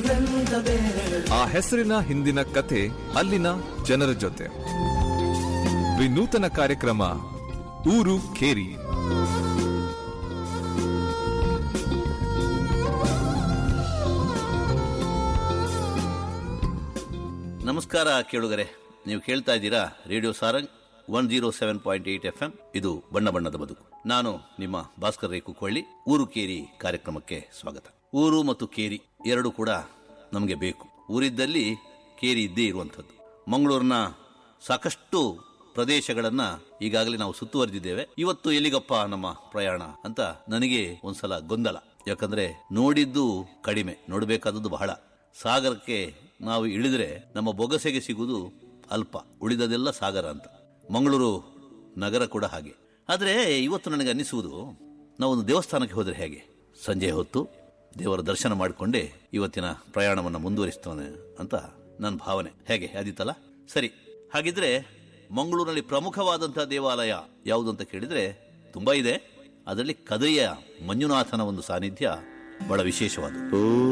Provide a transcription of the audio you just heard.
ಊರೆಂತ ಬೇರೆ ಆ ಹೆಸರಿನ ಹಿಂದಿನ ಕಥೆ ಅಲ್ಲಿನ ಜನರ ಜೊತೆ ವಿನೂತನ ಕಾರ್ಯಕ್ರಮ ಊರು ಕೇರಿ ನಮಸ್ಕಾರ ಕೇಳುಗರೆ ನೀವು ಕೇಳ್ತಾ ಇದ್ದೀರಾ radio Sarang one zero seven point eight F M ಇದು ಬಣ್ಣ ಬಣ್ಣದ ಬದುಕು ನಾನು ನಿಮ್ಮ ಭಾಸ್ಕರ್ ರೈ ಕುಕ್ಕೊಳ್ಳಿ ಊರು ಕೇರಿ ಕಾರ್ಯಕ್ರಮಕ್ಕೆ ಸ್ವಾಗತ ಊರು ಮತ್ತು ಕೇರಿ ಎರಡು ಕೂಡ ನಮಗೆ ಬೇಕು ಊರಿದ್ದಲ್ಲಿ ಕೇರಿ ಇದ್ದೇ ಇರುವಂಥದ್ದು ಮಂಗಳೂರಿನ ಸಾಕಷ್ಟು ಪ್ರದೇಶಗಳನ್ನ ಈಗಾಗಲೇ ನಾವು ಸುತ್ತುವರೆದಿದ್ದೇವೆ ಇವತ್ತು ಎಲ್ಲಿಗಪ್ಪ ನಮ್ಮ ಪ್ರಯಾಣ ಅಂತ ನನಗೆ ಒಂದ್ಸಲ ಗೊಂದಲ ಯಾಕಂದ್ರೆ ನೋಡಿದ್ದು ಕಡಿಮೆ ನೋಡಬೇಕಾದದ್ದು ಬಹಳ ಸಾಗರಕ್ಕೆ ನಾವು ಇಳಿದ್ರೆ ನಮ್ಮ ಬೊಗಸೆಗೆ ಸಿಗುವುದು ಅಲ್ಪ ಉಳಿದದೆಲ್ಲ ಸಾಗರ ಅಂತ ಮಂಗಳೂರು ನಗರ ಕೂಡ ಹಾಗೆ ಆದರೆ ಇವತ್ತು ನನಗೆ ಅನ್ನಿಸುವುದು ನಾವು ಒಂದು ದೇವಸ್ಥಾನಕ್ಕೆ ಹೋದರೆ ಹೇಗೆ ಸಂಜೆ ಹೊತ್ತು ದೇವರ ದರ್ಶನ ಮಾಡಿಕೊಂಡೇ ಇವತ್ತಿನ ಪ್ರಯಾಣವನ್ನು ಮುಂದುವರಿಸ್ತೇನೆ ಅಂತ ನನ್ನ ಭಾವನೆ ಹೇಗೆ ಆದಿತ್ತಲ್ಲ ಸರಿ ಹಾಗಿದ್ರೆ ಮಂಗಳೂರಿನಲ್ಲಿ ಪ್ರಮುಖವಾದಂತಹ ದೇವಾಲಯ ಯಾವುದು ಅಂತ ಕೇಳಿದ್ರೆ ತುಂಬಾ ಇದೆ ಅದರಲ್ಲಿ ಕದರಿಯ ಮಂಜುನಾಥನ ಒಂದು ಸಾನ್ನಿಧ್ಯ ಬಹಳ ವಿಶೇಷವಾದದ್ದು